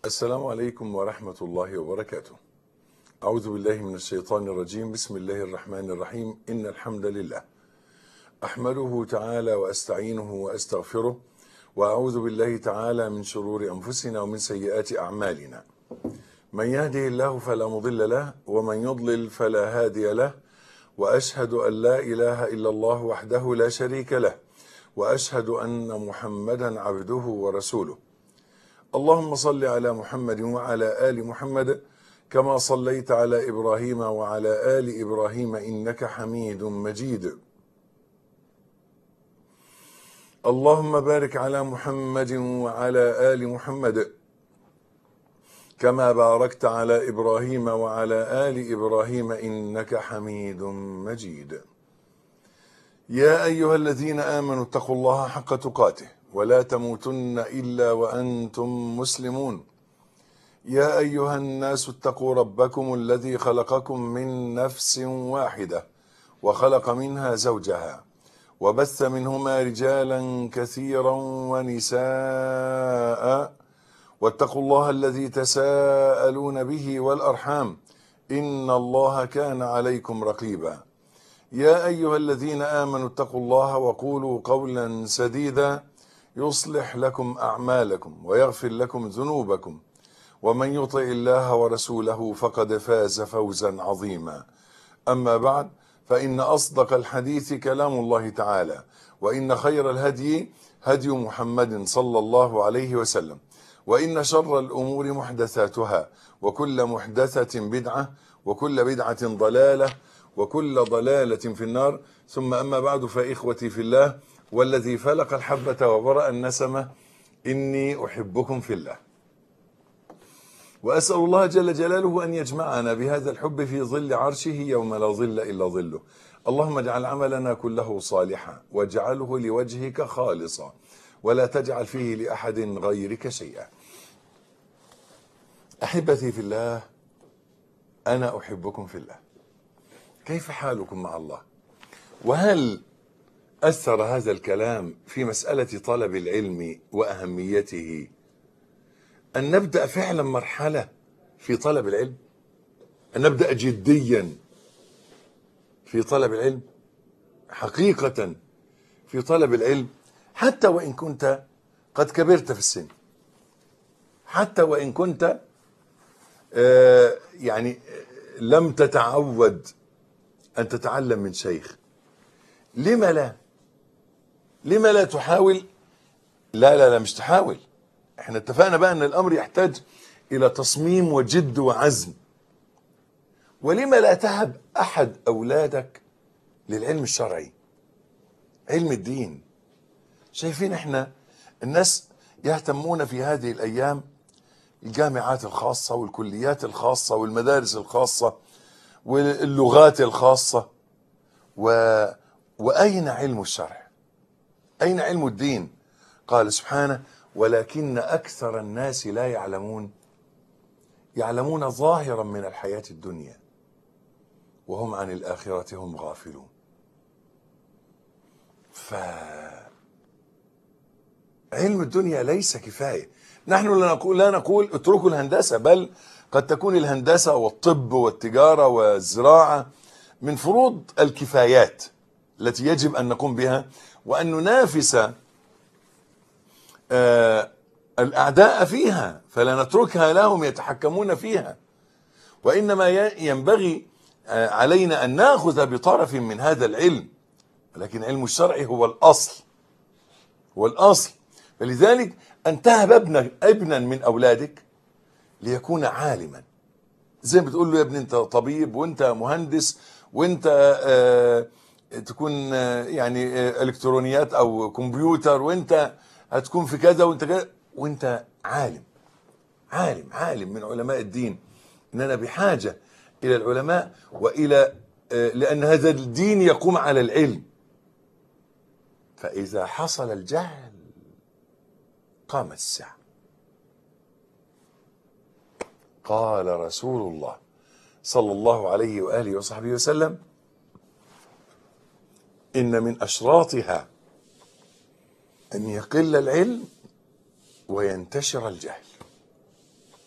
السلام عليكم ورحمة الله وبركاته. أعوذ بالله من الشيطان الرجيم، بسم الله الرحمن الرحيم، إن الحمد لله. أحمده تعالى وأستعينه وأستغفره، وأعوذ بالله تعالى من شرور أنفسنا ومن سيئات أعمالنا. من يهده الله فلا مضل له، ومن يضلل فلا هادي له، وأشهد أن لا إله إلا الله وحده لا شريك له، وأشهد أن محمدا عبده ورسوله. اللهم صل على محمد وعلى ال محمد كما صليت على ابراهيم وعلى ال ابراهيم انك حميد مجيد اللهم بارك على محمد وعلى ال محمد كما باركت على ابراهيم وعلى ال ابراهيم انك حميد مجيد يا ايها الذين امنوا اتقوا الله حق تقاته ولا تموتن الا وانتم مسلمون يا ايها الناس اتقوا ربكم الذي خلقكم من نفس واحده وخلق منها زوجها وبث منهما رجالا كثيرا ونساء واتقوا الله الذي تساءلون به والارحام ان الله كان عليكم رقيبا يا ايها الذين امنوا اتقوا الله وقولوا قولا سديدا يصلح لكم اعمالكم ويغفر لكم ذنوبكم ومن يطع الله ورسوله فقد فاز فوزا عظيما اما بعد فان اصدق الحديث كلام الله تعالى وان خير الهدي هدي محمد صلى الله عليه وسلم وان شر الامور محدثاتها وكل محدثه بدعه وكل بدعه ضلاله وكل ضلاله في النار ثم اما بعد فاخوتي في الله والذي فلق الحبة وبرأ النسمة إني أحبكم في الله وأسأل الله جل جلاله أن يجمعنا بهذا الحب في ظل عرشه يوم لا ظل إلا ظله اللهم اجعل عملنا كله صالحا واجعله لوجهك خالصا ولا تجعل فيه لأحد غيرك شيئا أحبتي في الله أنا أحبكم في الله كيف حالكم مع الله وهل أثر هذا الكلام في مسألة طلب العلم وأهميته أن نبدأ فعلا مرحلة في طلب العلم أن نبدأ جديا في طلب العلم حقيقة في طلب العلم حتى وإن كنت قد كبرت في السن حتى وإن كنت آه يعني لم تتعود أن تتعلم من شيخ لما لا لما لا تحاول لا لا لا مش تحاول احنا اتفقنا بقى ان الامر يحتاج الى تصميم وجد وعزم ولما لا تهب احد اولادك للعلم الشرعي علم الدين شايفين احنا الناس يهتمون في هذه الايام الجامعات الخاصه والكليات الخاصه والمدارس الخاصه واللغات الخاصه و واين علم الشرع أين علم الدين قال سبحانه ولكن أكثر الناس لا يعلمون يعلمون ظاهرا من الحياة الدنيا وهم عن الآخرة هم غافلون ف علم الدنيا ليس كفاية نحن لا نقول, لا نقول اتركوا الهندسة بل قد تكون الهندسة والطب والتجارة والزراعة من فروض الكفايات التي يجب أن نقوم بها وأن ننافس آه الأعداء فيها فلا نتركها لهم يتحكمون فيها وإنما ينبغي آه علينا أن نأخذ بطرف من هذا العلم ولكن علم الشرع هو الأصل هو الأصل فلذلك أن تهب ابن ابنا من أولادك ليكون عالما زي ما بتقول له يا ابني أنت طبيب وأنت مهندس وأنت آه تكون يعني الكترونيات او كمبيوتر وانت هتكون في كذا وانت كذا وانت عالم عالم عالم من علماء الدين اننا بحاجه الى العلماء والى لان هذا الدين يقوم على العلم فاذا حصل الجهل قامت الساعه قال رسول الله صلى الله عليه واله وصحبه وسلم إن من أشراطها أن يقل العلم وينتشر الجهل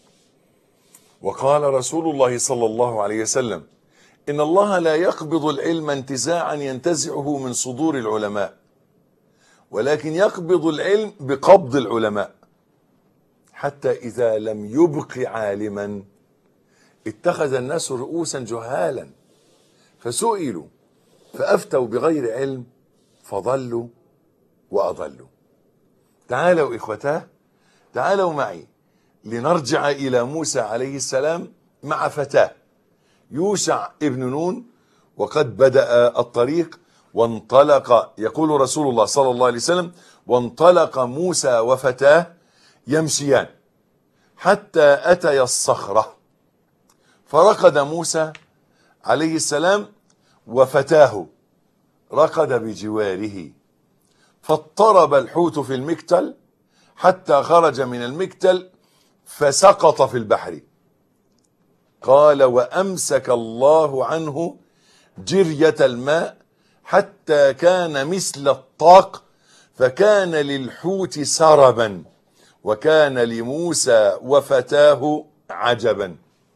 وقال رسول الله صلى الله عليه وسلم إن الله لا يقبض العلم انتزاعا ينتزعه من صدور العلماء ولكن يقبض العلم بقبض العلماء حتى إذا لم يبق عالما اتخذ الناس رؤوسا جهالا فسئلوا فأفتوا بغير علم فضلوا وأضلوا تعالوا إخوتاه تعالوا معي لنرجع إلى موسى عليه السلام مع فتاه يوشع ابن نون وقد بدأ الطريق وانطلق يقول رسول الله صلى الله عليه وسلم وانطلق موسى وفتاه يمشيان حتى أتيا الصخرة فرقد موسى عليه السلام وفتاه رقد بجواره فاضطرب الحوت في المكتل حتى خرج من المكتل فسقط في البحر قال وأمسك الله عنه جرية الماء حتى كان مثل الطاق فكان للحوت سربا وكان لموسى وفتاه عجبا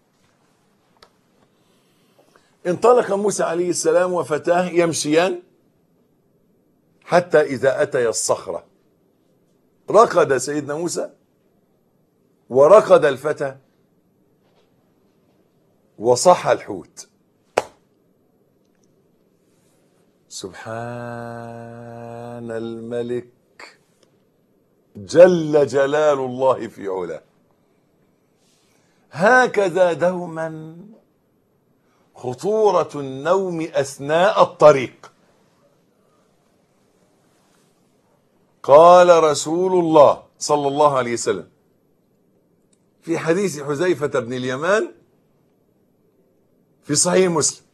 انطلق موسى عليه السلام وفتاه يمشيان حتى إذا أتيا الصخرة رقد سيدنا موسى ورقد الفتى وصح الحوت سبحان الملك جل جلال الله في علاه هكذا دوما خطورة النوم أثناء الطريق قال رسول الله صلى الله عليه وسلم في حديث حذيفة بن اليمان في صحيح مسلم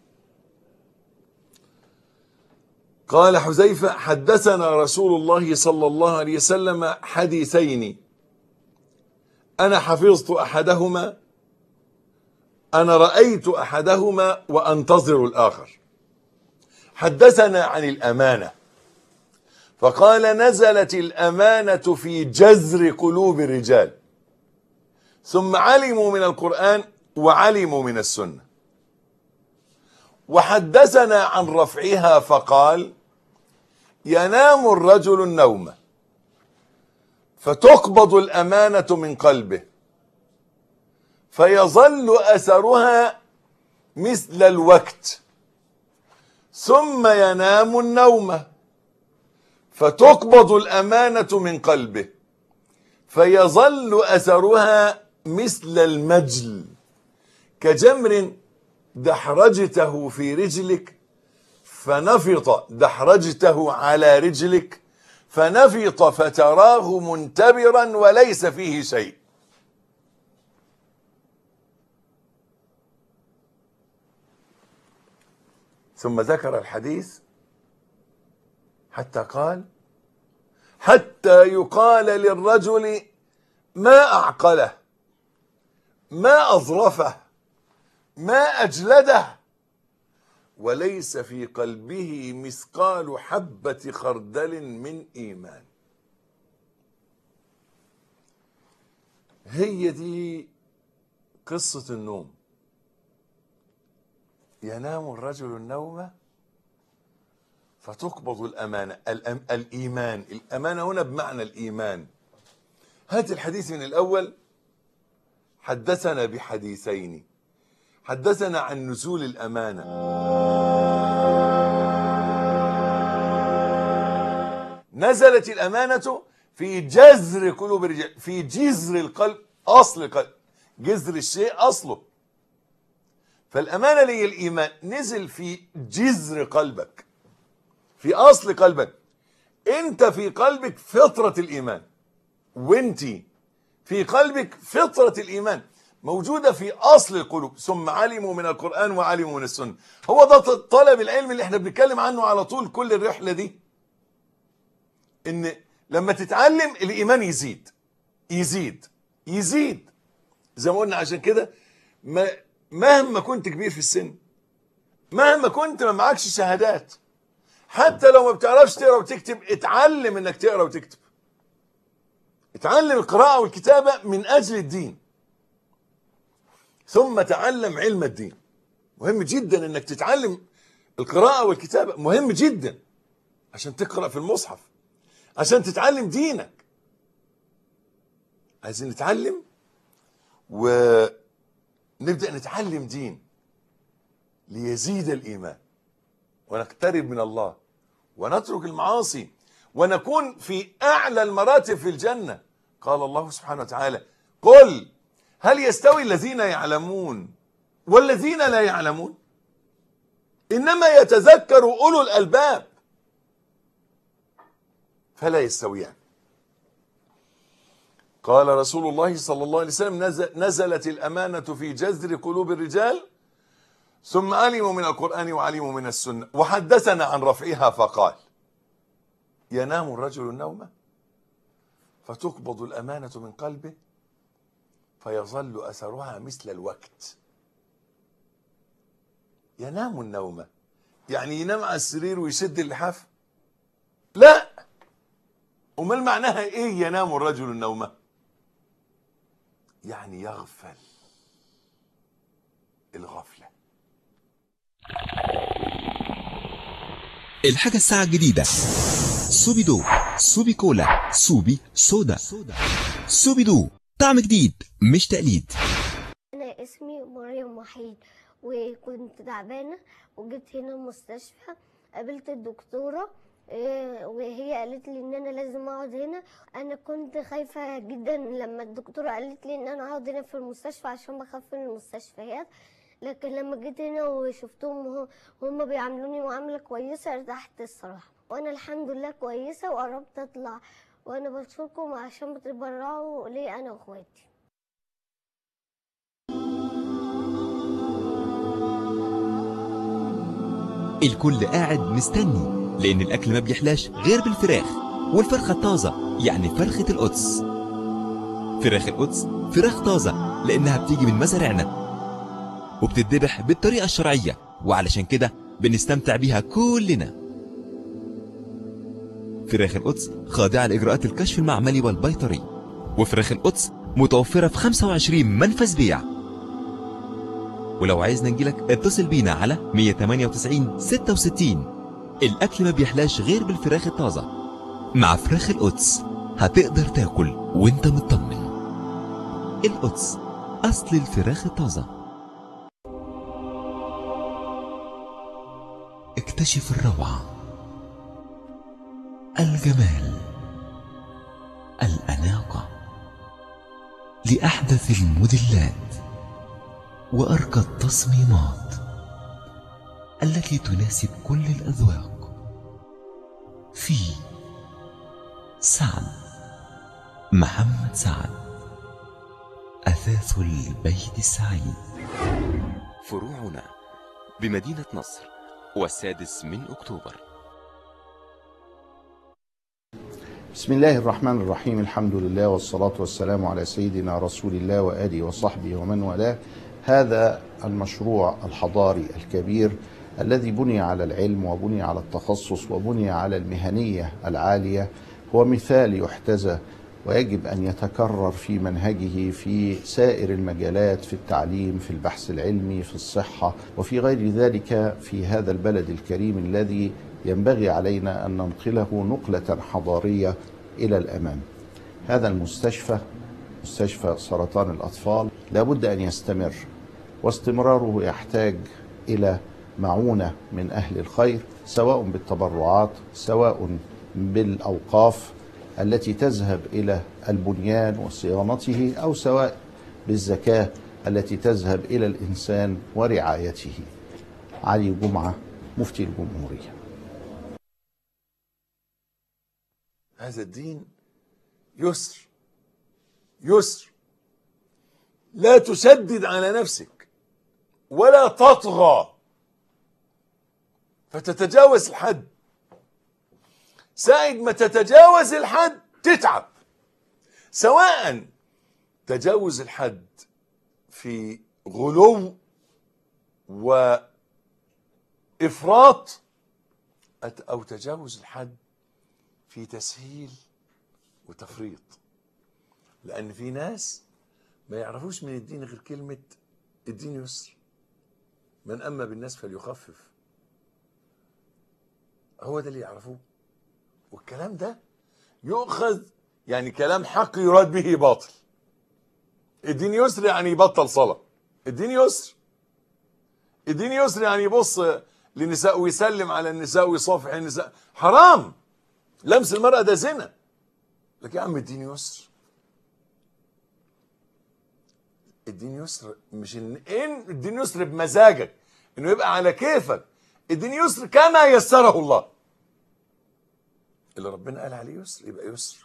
قال حذيفة حدثنا رسول الله صلى الله عليه وسلم حديثين أنا حفظت أحدهما أنا رأيت أحدهما وأنتظر الآخر حدثنا عن الأمانة فقال نزلت الأمانة في جذر قلوب الرجال ثم علموا من القرآن وعلموا من السنة وحدثنا عن رفعها فقال ينام الرجل النوم فتقبض الأمانة من قلبه فيظل أثرها مثل الوقت ثم ينام النوم فتقبض الأمانة من قلبه فيظل أثرها مثل المجل كجمر دحرجته في رجلك فنفط دحرجته على رجلك فنفط فتراه منتبرا وليس فيه شيء ثم ذكر الحديث حتى قال حتى يقال للرجل ما أعقله ما أظرفه ما أجلده وليس في قلبه مثقال حبة خردل من إيمان هي دي قصة النوم ينام الرجل النوم فتقبض الأمانة الأم الإيمان الأمانة هنا بمعنى الإيمان هات الحديث من الأول حدثنا بحديثين حدثنا عن نزول الأمانة نزلت الأمانة في جذر قلوب الرجال في جذر القلب أصل القلب جذر الشيء أصله فالأمانة اللي هي الإيمان نزل في جذر قلبك في أصل قلبك أنت في قلبك فطرة الإيمان وانت في قلبك فطرة الإيمان موجودة في أصل القلوب ثم علموا من القرآن وعلموا من السنة هو ده طلب العلم اللي احنا بنتكلم عنه على طول كل الرحلة دي ان لما تتعلم الإيمان يزيد يزيد يزيد زي ما قلنا عشان كده ما مهما كنت كبير في السن مهما كنت ما معكش شهادات حتى لو ما بتعرفش تقرا وتكتب اتعلم انك تقرا وتكتب اتعلم القراءة والكتابة من أجل الدين ثم تعلم علم الدين مهم جدا انك تتعلم القراءة والكتابة مهم جدا عشان تقرأ في المصحف عشان تتعلم دينك عايزين نتعلم ونبدأ نتعلم دين ليزيد الإيمان ونقترب من الله ونترك المعاصي ونكون في أعلى المراتب في الجنة قال الله سبحانه وتعالى قل هل يستوي الذين يعلمون والذين لا يعلمون إنما يتذكر أولو الألباب فلا يستويان قال رسول الله صلى الله عليه وسلم نزل نزلت الأمانة في جذر قلوب الرجال ثم علموا من القرآن وعلموا من السنة وحدثنا عن رفعها فقال ينام الرجل النوم فتقبض الأمانة من قلبه فيظل أثرها مثل الوقت ينام النوم يعني ينام على السرير ويشد اللحاف لا امال معناها ايه ينام الرجل النوم يعني يغفل الغفله الحاجة الساعة الجديدة سوبي دو سوبي كولا سوبي سودا سوبي دو طعم جديد مش تقليد أنا اسمي مريم وحيد وكنت تعبانة وجيت هنا المستشفى قابلت الدكتورة إيه، وهي قالت لي ان انا لازم اقعد هنا انا كنت خايفة جدا لما الدكتورة قالت لي ان انا اقعد هنا في المستشفى عشان بخاف من المستشفيات لكن لما جيت هنا وشفتهم وه- وهم بيعاملوني معاملة كويسة ارتحت الصراحة وانا الحمد لله كويسة وقربت اطلع وانا بشكركم عشان بتبرعوا لي انا واخواتي الكل قاعد مستني لأن الأكل ما بيحلاش غير بالفراخ والفرخة الطازة يعني فرخة القدس فراخ القدس فراخ طازة لأنها بتيجي من مزارعنا وبتتذبح بالطريقة الشرعية وعلشان كده بنستمتع بيها كلنا فراخ القدس خاضعة لإجراءات الكشف المعملي والبيطري وفراخ القدس متوفرة في 25 منفذ بيع ولو عايزنا نجيلك اتصل بينا على 198 66 الأكل ما بيحلاش غير بالفراخ الطازة مع فراخ القدس هتقدر تاكل وانت مطمن القدس أصل الفراخ الطازة اكتشف الروعة الجمال الأناقة لأحدث الموديلات وأرقى التصميمات التي تناسب كل الأذواق في سعد محمد سعد أثاث البيت السعيد فروعنا بمدينة نصر والسادس من أكتوبر بسم الله الرحمن الرحيم الحمد لله والصلاة والسلام على سيدنا رسول الله وآله وصحبه ومن والاه هذا المشروع الحضاري الكبير الذي بني على العلم وبني على التخصص وبني على المهنية العالية هو مثال يحتذى ويجب أن يتكرر في منهجه في سائر المجالات في التعليم في البحث العلمي في الصحة وفي غير ذلك في هذا البلد الكريم الذي ينبغي علينا أن ننقله نقلة حضارية إلى الأمام هذا المستشفى مستشفى سرطان الأطفال لابد أن يستمر واستمراره يحتاج إلى معونة من أهل الخير سواء بالتبرعات سواء بالأوقاف التي تذهب إلى البنيان وصيانته أو سواء بالزكاة التي تذهب إلى الإنسان ورعايته علي جمعة مفتي الجمهورية هذا الدين يسر يسر لا تشدد على نفسك ولا تطغى فتتجاوز الحد ساعد ما تتجاوز الحد تتعب سواء تجاوز الحد في غلو وإفراط أت- أو تجاوز الحد في تسهيل وتفريط لأن في ناس ما يعرفوش من الدين غير كلمة الدين يسر من أما بالناس فليخفف هو ده اللي يعرفوه والكلام ده يؤخذ يعني كلام حق يراد به باطل الدين يسر يعني يبطل صلاة الدين يسر الدين يسر يعني يبص للنساء ويسلم على النساء ويصافح النساء حرام لمس المرأة ده زنا لكن يا عم الدين يسر الدين يسر مش ان إن الدين يسر بمزاجك انه يبقى على كيفك الدين يسر كما يسره الله اللي ربنا قال عليه يسر يبقى يسر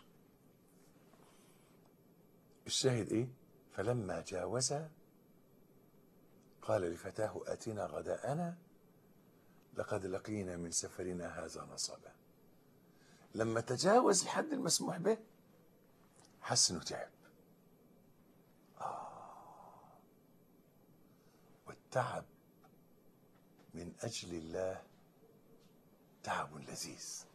الشاهد ايه فلما جاوزا قال لفتاه اتنا غداءنا لقد لقينا من سفرنا هذا نصبا لما تجاوز الحد المسموح به حس انه تعب والتعب من اجل الله تعب لذيذ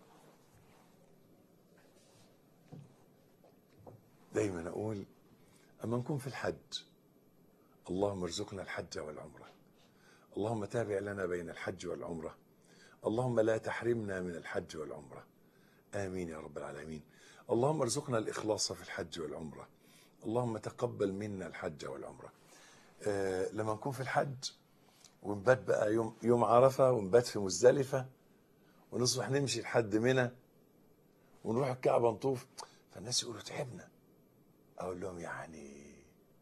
دايما اقول اما نكون في الحج اللهم ارزقنا الحج والعمره اللهم تابع لنا بين الحج والعمره اللهم لا تحرمنا من الحج والعمره امين يا رب العالمين اللهم ارزقنا الاخلاص في الحج والعمره اللهم تقبل منا الحج والعمره آه لما نكون في الحج ونبات بقى يوم يوم عرفه ونبات في مزدلفه ونصبح نمشي لحد منى ونروح الكعبه نطوف فالناس يقولوا تعبنا اقول لهم يعني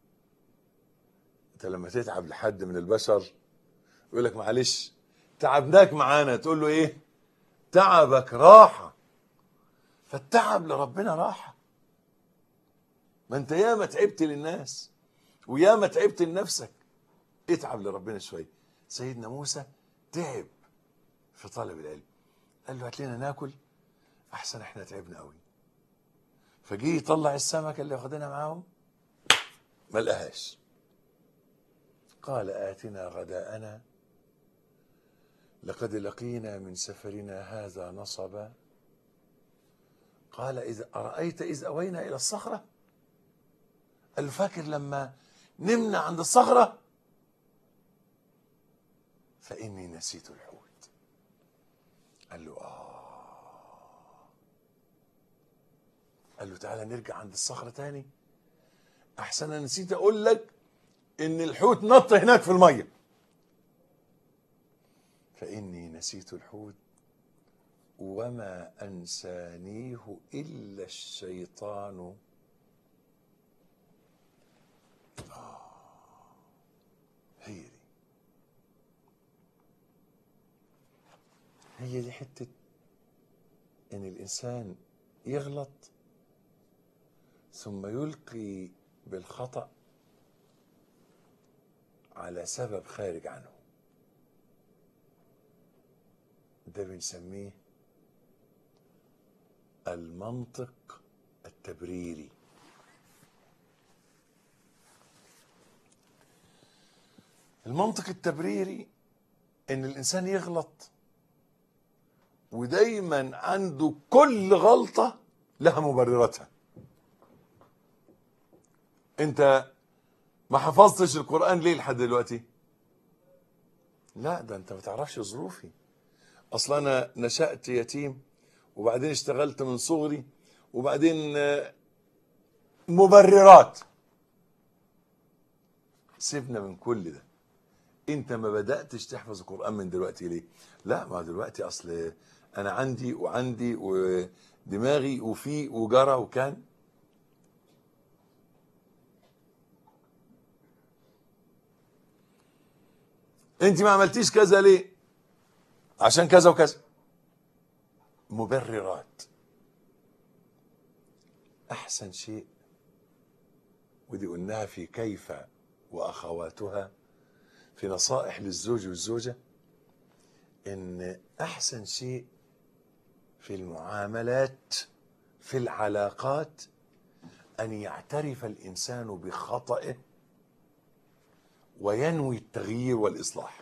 انت لما تتعب لحد من البشر يقول لك معلش تعبناك معانا تقول له ايه تعبك راحه فالتعب لربنا راحه ما انت ياما تعبت للناس وياما تعبت لنفسك اتعب لربنا شويه سيدنا موسى تعب في طلب العلم قال له هات لنا ناكل احسن احنا تعبنا قوي فجه يطلع السمكه اللي واخدينها معاهم ما لقاهاش قال آتنا غداءنا لقد لقينا من سفرنا هذا نصبا قال إذا أرأيت إذ أوينا إلى الصخرة قال له فاكر لما نمنا عند الصخرة فإني نسيت الحوت قال له آه قال له تعالى نرجع عند الصخرة تاني أحسن أنا نسيت أقول لك إن الحوت نط هناك في المية فإني نسيت الحوت وما أنسانيه إلا الشيطان آه، هي دي هي دي حتة إن الإنسان يغلط ثم يلقي بالخطأ على سبب خارج عنه ده بنسميه المنطق التبريري المنطق التبريري ان الانسان يغلط ودايما عنده كل غلطه لها مبرراتها انت ما حفظتش القران ليه لحد دلوقتي لا ده انت ما تعرفش ظروفي اصلا انا نشأت يتيم وبعدين اشتغلت من صغري وبعدين آه، مبررات سيبنا من كل ده انت ما بدأتش تحفظ القرآن من دلوقتي ليه لا ما دلوقتي اصل انا عندي وعندي ودماغي وفي وجرى وكان انت ما عملتيش كذا ليه عشان كذا وكذا مبررات احسن شيء ودي قلناها في كيف واخواتها في نصائح للزوج والزوجه ان احسن شيء في المعاملات في العلاقات ان يعترف الانسان بخطئه وينوي التغيير والاصلاح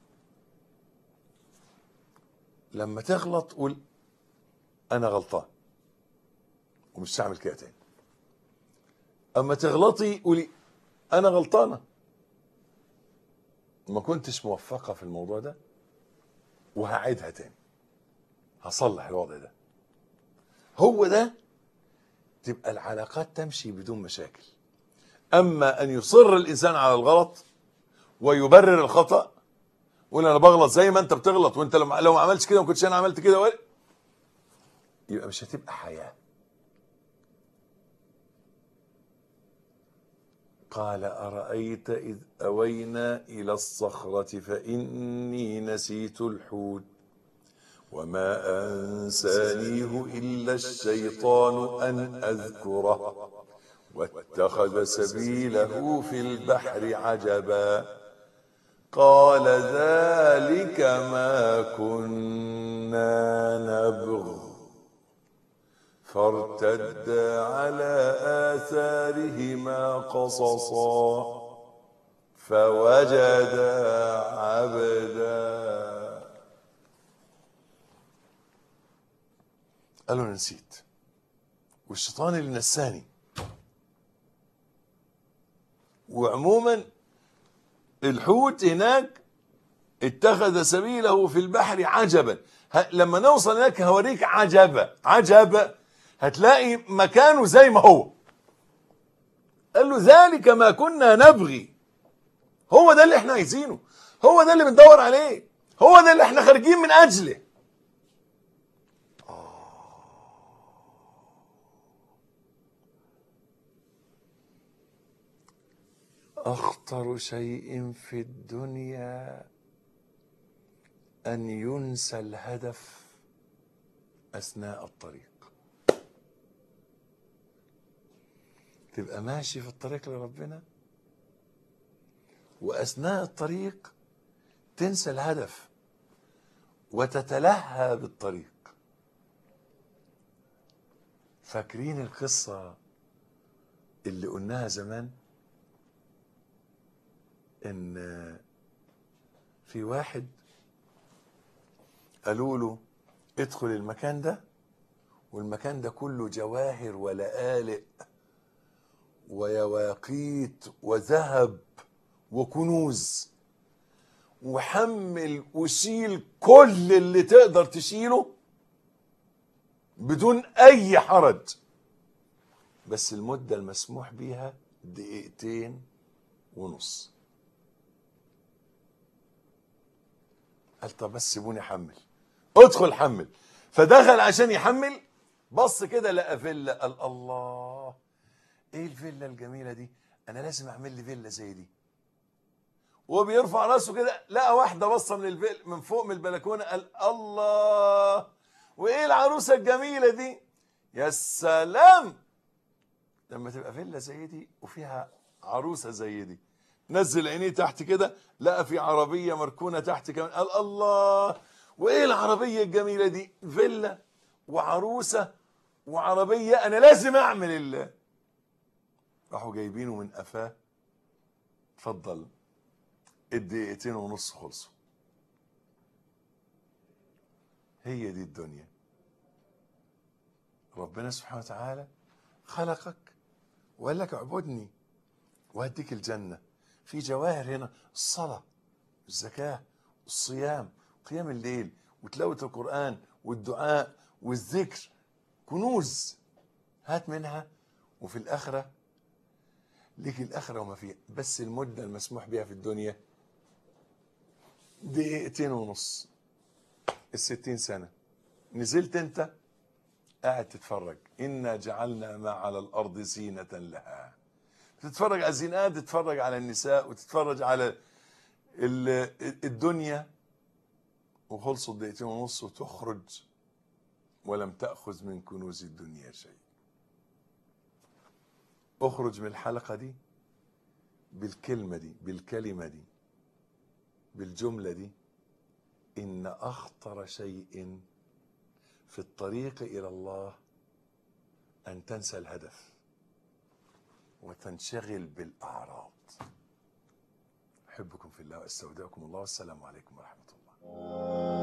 لما تغلط قول انا غلطان ومش هعمل كده تاني اما تغلطي قولي انا غلطانه ما كنتش موفقة في الموضوع ده وهعيدها تاني هصلح الوضع ده هو ده تبقى العلاقات تمشي بدون مشاكل اما ان يصر الانسان على الغلط ويبرر الخطا ويقول انا بغلط زي ما انت بتغلط وانت لو لو ما عملتش كده ما كنتش انا عملت كده ولا يبقى مش هتبقى حياه قال ارايت اذ اوينا الى الصخره فاني نسيت الحوت وما انسانيه الا الشيطان ان اذكره واتخذ سبيله في البحر عجبا قال ذلك ما كنا نبغ فارتدا على آثارهما قصصا فوجدا عبدا قالوا انا نسيت والشيطان اللي نساني وعموما الحوت هناك اتخذ سبيله في البحر عجبا ه- لما نوصل هناك هوريك عجبا عجبا هتلاقي مكانه زي ما هو قال له ذلك ما كنا نبغي هو ده اللي احنا عايزينه هو ده اللي بندور عليه هو ده اللي احنا خارجين من اجله اخطر شيء في الدنيا ان ينسى الهدف اثناء الطريق تبقى ماشي في الطريق لربنا واثناء الطريق تنسى الهدف وتتلهى بالطريق فاكرين القصه اللي قلناها زمان ان في واحد قالوا له ادخل المكان ده والمكان ده كله جواهر ولآلئ ويواقيت وذهب وكنوز وحمل وشيل كل اللي تقدر تشيله بدون اي حرج بس المدة المسموح بيها دقيقتين ونص قال طب بس سيبوني احمل ادخل حمل فدخل عشان يحمل بص كده لقى فيلا قال الله ايه الفيلا الجميله دي انا لازم اعمل لي فيلا زي دي وبيرفع راسه كده لقى واحده بصه من الفيل من فوق من البلكونه قال الله وايه العروسه الجميله دي يا سلام لما تبقى فيلا زي دي وفيها عروسه زي دي نزل عينيه تحت كده لقى في عربيه مركونه تحت كمان قال الله وايه العربيه الجميله دي فيلا وعروسه وعربيه انا لازم اعمل ال راحوا جايبينه من قفاه اتفضل الدقيقتين ونص خلصوا هي دي الدنيا ربنا سبحانه وتعالى خلقك وقال لك اعبدني وهديك الجنة في جواهر هنا الصلاة الزكاة الصيام قيام الليل وتلاوة القرآن والدعاء والذكر كنوز هات منها وفي الآخرة ليك الآخرة وما فيها بس المدة المسموح بها في الدنيا دقيقتين ونص الستين سنة نزلت انت قاعد تتفرج إنا جعلنا ما على الأرض زينة لها تتفرج على الزينات تتفرج على النساء وتتفرج على ال- الدنيا وخلصوا الدقيقتين ونص وتخرج ولم تأخذ من كنوز الدنيا شيء اخرج من الحلقة دي بالكلمة دي بالكلمة دي بالجملة دي إن أخطر شيء في الطريق إلى الله أن تنسى الهدف وتنشغل بالأعراض أحبكم في الله وأستودعكم الله والسلام عليكم ورحمة الله